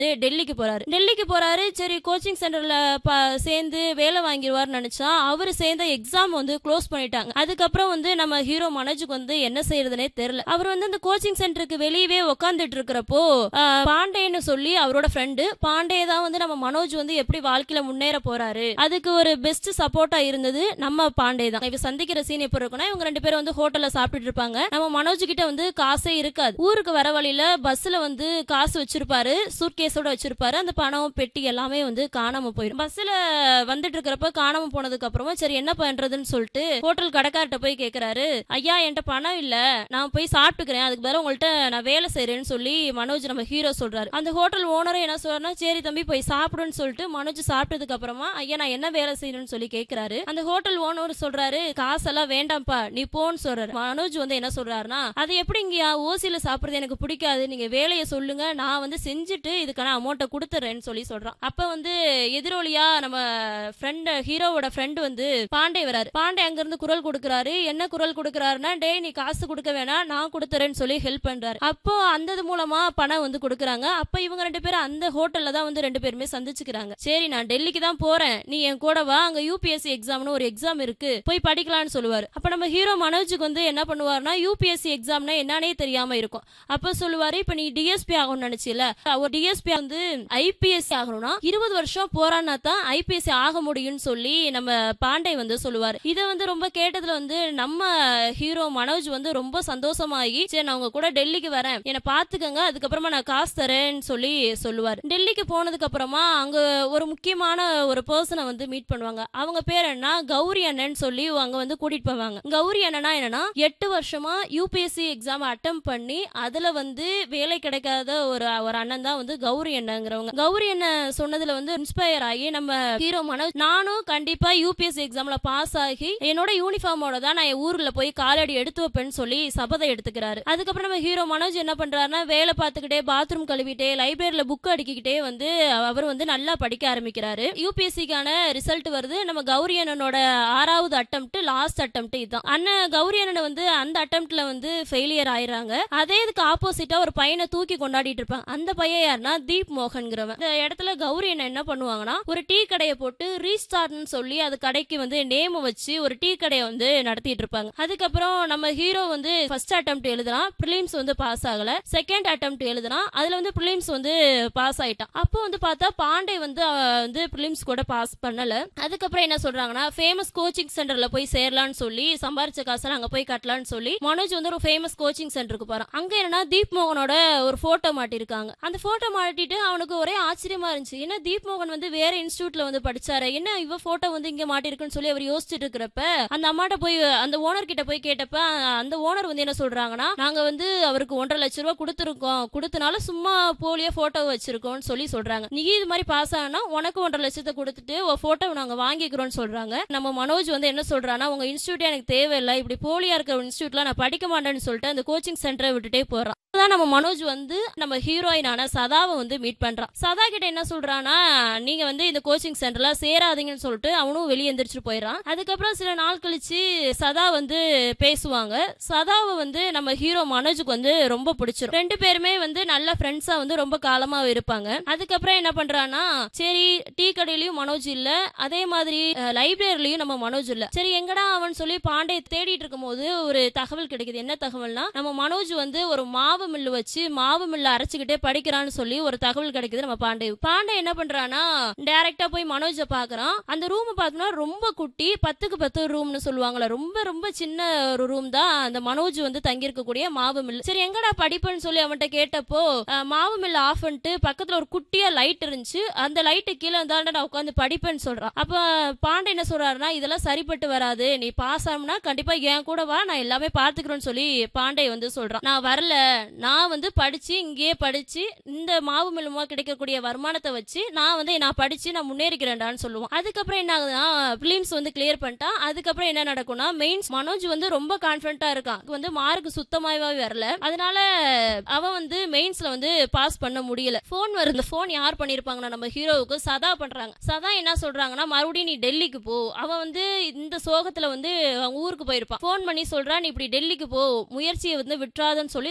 டெல்லிக்கு போறாரு டெல்லிக்கு போறாரு சரி கோச்சிங் சென்டர்ல ப- சேர்ந்து வேலை வாங்கிடுவார்னு நினைச்சா அவரு சேர்ந்த எக்ஸாம் வந்து க்ளோஸ் பண்ணிட்டாங்க அதுக்கப்புறம் வந்து நம்ம ஹீரோ மனோஜுக்கு வந்து என்ன செய்யறதுனே தெரியல அவர் வந்து அந்த கோச்சிங் சென்டருக்கு வெளியவே உட்காந்துட்டு இருக்கிறப்போ ஆஹ், பாண்டேன்னு சொல்லி அவரோட ஃப்ரெண்டு பாண்டே தான் வந்து நம்ம மனோஜ் வந்து எப்படி வாழ்க்கையில முன்னேற போறாரு அதுக்கு ஒரு பெஸ்ட் சப்போர்ட்டா இருந்தது நம்ம பாண்டே தான் இவ சந்திக்கிற சீன் எப்படி இருக்கும்னா இவங்க ரெண்டு பேரும் வந்து ஹோட்டல்ல சாப்பிட்டுட்டு இருப்பாங்க நம்ம மனோஜ் கிட்ட வந்து காசே இருக்காது ஊருக்கு வர வழியில பஸ்ல வந்து காசு வச்சிருப்பாரு சூட்கேஸோட வச்சிருப்பாரு அந்த பணம் பெட்டி எல்லாமே வந்து காணாம போயிடும் பஸ்ல வந்துட்டு இருக்கிறப்ப காணாம போனதுக்கு அப்புறமா சரி என்ன பண்றதுன்னு சொல்லிட்டு ஹோட்டல் கடைக்கார்ட்ட போய் கேக்குறாரு ஐயா என்கிட்ட பணம் இல்ல நான் போய் சாப்பிட்டுக்கிறேன் அதுக்கு பதிலா உங்கள்ட்ட நான் வேலை செய்யறேன்னு சொல்லி மனோஜ் நம்ம ஹீரோ சொல்றாரு அந்த ஹோட்டல் ஓனரும் என்ன சொல்றாருன்னா சரி தம்பி போய் சாப்பிடுன்னு சொல்லிட்டு மனோஜ் சாப்பிட்டதுக்கு அப்புறமா ஐயா நான் என்ன வேலை செய்யணும்னு சொல்லி கேக்குறாரு அந்த ஹோட்டல் ஓனர் சொல்றாரு காசெல்லாம் வேண்டாம்ப்பா நீ போன்னு சொல்றாரு மனோஜ் வந்து என்ன சொல்றாருன்னா அது எப்படிங்கயா ஓசியில சாப்பிடுறது எனக்கு பிடிக்காது நீங்க வேலையை சொல்லுங்க நான் வந்து செஞ்சுட்டு இதுக்கான அமௌண்ட்டை கொடுத்துறேன்னு சொல்லி சொல்றான் அப்ப வந்து எதிரொலியா நம்ம ஃப்ரெண்ட் ஹீரோவோட ஃப்ரெண்ட் வந்து பாண்டே வராரு பாண்டே அங்க இருந்து குரல் கொடுக்கறாரு என்ன குரல் கொடுக்கறாருன்னா டேய் நீ காசு கொடுக்க வேணாம் நான் கொடுத்துறேன்னு சொல்லி ஹெல்ப் பண்றாரு அப்போ அந்த இது மூலமா பணம் வந்து கொடுக்கறாங்க அப்ப இவங்க ரெண்டு பேரும் அந்த ஹோட்டல்ல தான் வந்து ரெண்டு பேருமே சந்திச்சுக்கிறாங்க சரி நான் டெல்லிக்கு தான் போறேன் நீ என் கூட வா அங்க யூபிஎஸ்சி எக்ஸாம்னு ஒரு எக்ஸாம் இருக்கு போய் படிக்கலாம்னு சொல்லுவாரு அப்ப நம்ம ஹீரோ மனோஜுக்கு வந்து என்ன பண்ணுவாருன்னா யூபிஎஸ்சி எக்ஸாம்னா என்னன்னே தெரியாம இருக்கும் அப்ப சொல்லுவாரு இப்ப நீ டிஎஸ்பி ஆகணும்னு நினைச்சில ஒரு டிஎஸ்பி வந்து ஐபிஎஸ்சி ஆகணும்னா இருபது வருஷம் போறான்னா தான் ஐபிஎஸ்சி ஆக முடியும்னு சொல்லி நம்ம பாண்டே வந்து சொல்லுவாரு இதை வந்து ரொம்ப கேட்டதுல வந்து நம்ம ஹீரோ மனோஜ் வந்து ரொம்ப சந்தோஷமாகி சரி நான் உங்க கூட டெல்லிக்கு வரேன் என்னை பாத்துக்கங்க அதுக்கப்புறமா நான் காசு தரேன்னு சொல்லி சொல்லுவாரு டெல்லிக்கு போனதுக்கு அப்புறமா அங்க ஒரு முக்கியமான ஒரு பர்சனை வந்து மீட் பண்ணுவாங்க அவங்க பேர் என்ன கௌரி அண்ணன் சொல்லி அங்க வந்து கூட்டிட்டு போவாங்க கௌரி அண்ணனா என்னன்னா எட்டு வருஷமா யூபிஎஸ்சி எக்ஸாம் அட்டம் பண்ணி அதுல வந்து வேலை கிடைக்காத ஒரு ஒரு அண்ணன் தான் வந்து கௌரி அண்ணங்கிறவங்க கௌரி அண்ணன் சொன்னதுல வந்து இன்ஸ்பயர் ஆகி நம்ம ஹீரோ மனோஜ் நானும் கண்டிப்பா யூபிஎஸ்சி எக்ஸாம்ல பாஸ் ஆகி என்னோட யூனிஃபார்மோட தான் நான் என் ஊர்ல போய் காலடி எடுத்து வைப்பேன்னு சொல்லி சபதம் எடுத்துக்கிறாரு அதுக்கப்புறம் நம்ம ஹீரோ மனோஜ் என்ன பண்றாருன்னா வேலை பார்த்துக்கிட்டே பாத்ரூம் கழுவிட்டே லைப்ரரியில புக் அடிக்கிட்டே வந்து அவர் வந்து நல்லா படிக்க ஆரம்பிக்கிறாரு யூபிஎஸ்சிக்கான ரிசல்ட் வருது நம்ம கௌரி அண்ணனோட ஆறாவது அட்டம்ப்ட் லாஸ்ட் அட்டம்ப்ட் இதுதான் அண்ணன் கௌரி அண்ணன் வந்து அந்த அட்டம்ப்ட்ல வந்து ஃபெயிலியர் ஆயிடுறாங்க அதே இதுக்கு ஆப்போசிட்டா ஒரு பையனை தூக்கி கொண்டாடிட்டு இருப்பான் அந்த பையன் யாருன்னா தீப் மோகன்கிறவன் இந்த இடத்துல கௌரி அண்ணன் என்ன பண்ணுவாங்கன்னா ஒரு டீ கடையை போட்டு ரீஸ்டார்ட்னு சொல்லி அது கடைக்கு வந்து நேம் வச்சு ஒரு டீ கடையை வந்து நடத்திட்டு இருப்பாங்க அதுக்கப்புறம் நம்ம ஹீரோ வந்து ஃபர்ஸ்ட் அட்டம்ப்ட் எழுதுறான் பிலிம்ஸ் வந்து பாஸ் ஆகல செகண்ட் அட்டம்ப்ட் எழுதுறான் அதுல வந்து பிலிம்ஸ் வந்து பாஸ் ஆயிட்டான் அப்போ வந்து பார்த்தா பாண்டே வந்து அவன் வந்து பிலிம்ஸ் கூட பாஸ் பண்ணல அதுக்கப்புறம் என்ன சொல்றாங்கன்னா ஃபேமஸ் கோச்சிங் சென்டர்ல போய் சேரலாம்னு சொல்லி சம்பாரிச்ச காசை அங்க போய் கட்டலாம்னு சொல்லி மனோஜ் வந்து ஒரு ஃபேமஸ் கோச்சிங் சென்டருக்கு போறான் அங்க என்னன்னா தீப் மோகனோட ஒரு போட்டோ மாட்டிருக்காங்க அந்த போட்டோ மாட்டிட்டு அவனுக்கு ஒரே ஆச்சரியமா இருந்துச்சு என்ன தீப் மோகன் வந்து வேற இன்ஸ்டியூட்ல வந்து படிச்சாரு என்ன இவ போட்டோ வந்து இங்க மாட்டிருக்குன்னு சொல்லி அவர் யோசிச்சுட்டு இருக்கிறப்ப அந்த அம்மாட்ட போய் அந்த ஓனர் கிட்ட போய் கேட்டப்ப அந்த ஓனர் வந்து என்ன சொல்றாங்கன்னா நாங்க வந்து அவருக்கு ஒன்றரை லட்ச ரூபாய் கொடுத்துருக்கோம் கொடுத்தனால சும்மா போலியா போட்டோ வச்சிருக்கோம்னு சொல்லி சொல்றாங்க நீ இது மாதிரி பாஸ் ஆனா உனக்கு ஒன்றரை லட்சத்தை கொடுத்துட்டு உன் போட்டோ நாங்க வாங்கிக்கிறோம்னு சொல்றாங்க நம்ம மனோஜ் வந்து என்ன சொல்றான்னா உங்க இன்ஸ்டியூட் எனக்கு தேவையில்லை இப்படி போலியா இருக்கிற இன்ஸ்டியூட்ல நான் படிக்க மாட்டேன்னு சொல்லிட்டு அந்த கோச்சிங் சென்டரை விட்டுட்டே போறான் அப்பதான் நம்ம மனோஜ் வந்து நம்ம ஹீரோயினான சதாவை வந்து மீட் பண்றான் சதா கிட்ட என்ன சொல்றான்னா நீங்க வந்து இந்த கோச்சிங் சென்டர்ல சேராதீங்கன்னு சொல்லிட்டு அவனும் வெளியே எந்திரிச்சு போயிடறான் அதுக்கப்புறம் சில நாள் கழிச்சு சதா வந்து பேசுவாங்க சதாவை வந்து நம்ம ஹீரோ மனோஜுக்கு வந்து ரொம்ப பிடிச்சிரும் ரெண்டு பேருமே வந்து நல்ல ஃப்ரெண்ட்ஸா வந்து ரொம்ப காலமா இருப்பாங்க அதுக்கப்புறம் என்ன பண்றான்னா சரி டீ கடையிலயும் மனோஜ் இல்ல அதே மாதிரி லைப்ரரியிலயும் நம்ம மனோஜ் இல்ல சரி எங்கடா அவன் சொல்லி பாண்டே தேடிட்டு இருக்கும்போது ஒரு தகவல் கிடைக்குது என்ன தகவல்னா நம்ம மனோஜ் வந்து ஒரு மாவு மில்லு வச்சு மாவு மில்லு அரைச்சுக்கிட்டே படிக்கிறான்னு சொல்லி ஒரு தகவல் கிடைக்குது நம்ம பாண்டே பாண்டே என்ன பண்றானா டைரக்டா போய் மனோஜ பாக்குறான் அந்த ரூம் பார்த்தோம்னா ரொம்ப குட்டி பத்துக்கு பத்து ரூம்னு சொல்லுவாங்கல்ல ரொம்ப ரொம்ப சின்ன ஒரு ரூம் தான் அந்த மனோஜ் வந்து தங்கி இருக்கக்கூடிய மாவு மில் சரி எங்கடா படிப்புன்னு சொல்லி அவன்கிட்ட கேட்டப்போ அஹ், மாவு மில் ஆஃப் பண்ணிட்டு பக்கத்துல ஒரு குட்டியா லைட் இருந்துச்சு அந்த லைட்டு கீழே தாண்டா நான் உட்காந்து படிப்பேன்னு சொல்றான் அப்ப பாண்டே என்ன சொல்றாருன்னா இதெல்லாம் சரிப்பட்டு வராது நீ பாஸ் ஆகும்னா கண்டிப்பா என் கூட வா நான் எல்லாமே பாத்துக்கிறேன்னு சொல்லி பாண்டே வந்து சொல்றான் நான் வரல நான் வந்து படிச்சு இங்கேயே படிச்சு இந்த மாவு மில் மூலமா கிடைக்கக்கூடிய வருமானத்தை வச்சு நான் வந்து நான் படிச்சு நான் முன்னேறிக்கிறேன்டான்னு சொல்லுவான் அதுக்கப்புறம் என்ன ஆகுதுன்னா பிலிம்ஸ் வந்து கிளியர் பண்ணிட்டான் அதுக்கப்புறம் என்ன நடக்கும்னா மெயின்ஸ் மனோஜ் வந்து ரொம்ப கான்பிடண்டா இருக்கான் வந்து மார்க் சுத்தமாவே வரல அதனால அவன் வந்து மெயின்ஸ்ல வந்து பாஸ் பண்ண முடியல போன் வருது இந்த போன் யார் பண்ணிருப்பாங்கன்னா நம்ம ஹீரோவுக்கு சதா பண்றாங்க சதா என்ன சொல்றாங்கன்னா மறுபடியும் நீ டெல்லிக்கு போ அவன் வந்து இந்த சோகத்துல வந்து அவங்க ஊருக்கு போயிருப்பான் போன் பண்ணி சொல்றான் நீ இப்படி டெல்லிக்கு போ முயற்சியை வந்து விட்டுறாதன்னு சொல்லி மாரல்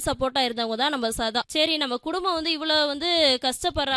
சப்போர்ட்டா இருந்தவங்க தான் நம்ம சதா சரி நம்ம குடும்பம் வந்து இவ்வளவு வந்து கஷ்டப்படுறாங்க